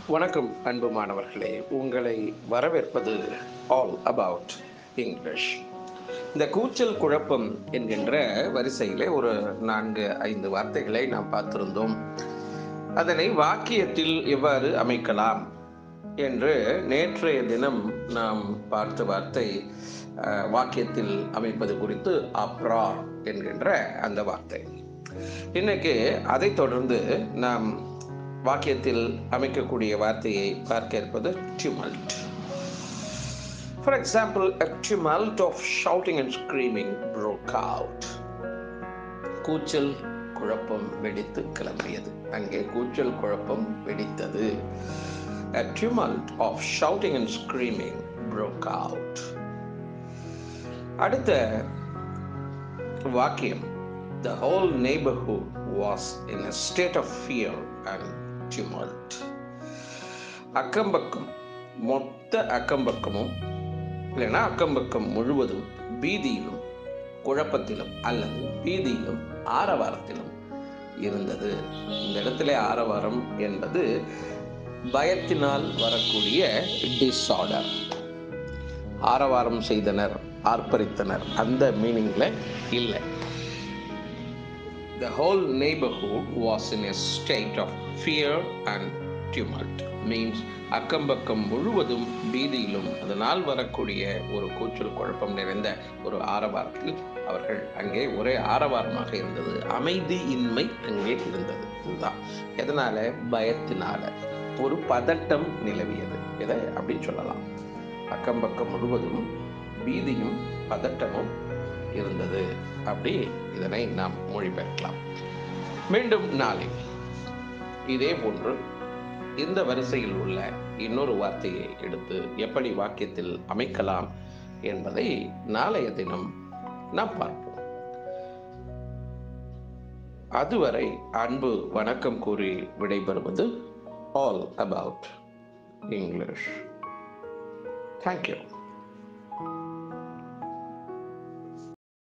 வணக்கம் அன்பு மாணவர்களே உங்களை வரவேற்பது ஆல் அபவுட் இங்கிலீஷ் இந்த கூச்சல் குழப்பம் என்கின்ற வரிசையிலே ஒரு நான்கு ஐந்து வார்த்தைகளை நாம் பார்த்திருந்தோம் அதனை வாக்கியத்தில் எவ்வாறு அமைக்கலாம் என்று நேற்றைய தினம் நாம் பார்த்த வார்த்தை அஹ், வாக்கியத்தில் அமைப்பது குறித்து அப்ரா என்கின்ற அந்த வார்த்தை இன்னைக்கு அதைத் தொடர்ந்து நாம் வாக்கியத்தில் அமைக்கக்கூடிய வார்த்தையை பார்க்க இருப்பது tumult. For example, a tumult of shouting and screaming broke out. கூச்சல் குழப்பம் வெடித்து கிளம்பியது அங்கே கூச்சல் குழப்பம் வெடித்தது A tumult of shouting and screaming broke out. அடுத்த வாக்கியம் The whole neighborhood was in a state of fear and tumult. அக்கம்பக்கம் மொத்த அக்கம்பக்கமும் இல்லைன்னா அக்கம்பக்கம் முழுவதும் பீதியிலும் குழப்பத்திலும் அல்லது பீதியிலும் ஆரவாரத்திலும் இருந்தது இந்த இடத்துல ஆரவாரம் என்பது பயத்தினால் வரக்கூடிய டிஸார்டர் ஆரவாரம் செய்தனர் ஆர்ப்பரித்தனர் அந்த மீனிங்ல இல்லை The whole neighborhood was in a state of fear and tumult. Means அக்கம்பக்கம் முழுவதும் பீதியிலும் அதனால் வரக்கூடிய ஒரு கூச்சல் குழப்பம் நிறைந்த ஒரு ஆரவாரத்தில் அவர்கள் அங்கே ஒரே ஆரவாரமாக இருந்தது அமைதியின்மை அங்கே இருந்தது இதுதான் எதனால பயத்தினால ஒரு பதட்டம் நிலவியது இதை அப்படி சொல்லலாம் அக்கம்பக்கம் முழுவதும் பீதியும் பதட்டமும் இருந்தது அப்படி இதனை நாம் மொழிபெயர்க்கலாம் மீண்டும் நாளை இதே போன்று இந்த வரிசையில் உள்ள இன்னொரு வார்த்தையை எடுத்து எப்படி வாக்கியத்தில் அமைக்கலாம் என்பதை நாளைய தினம் நாம் பார்ப்போம் அதுவரை அன்பு வணக்கம் கூறி விடைபெறுவது ஆல் அபவுட் இங்கிலீஷ் தேங்க்யூ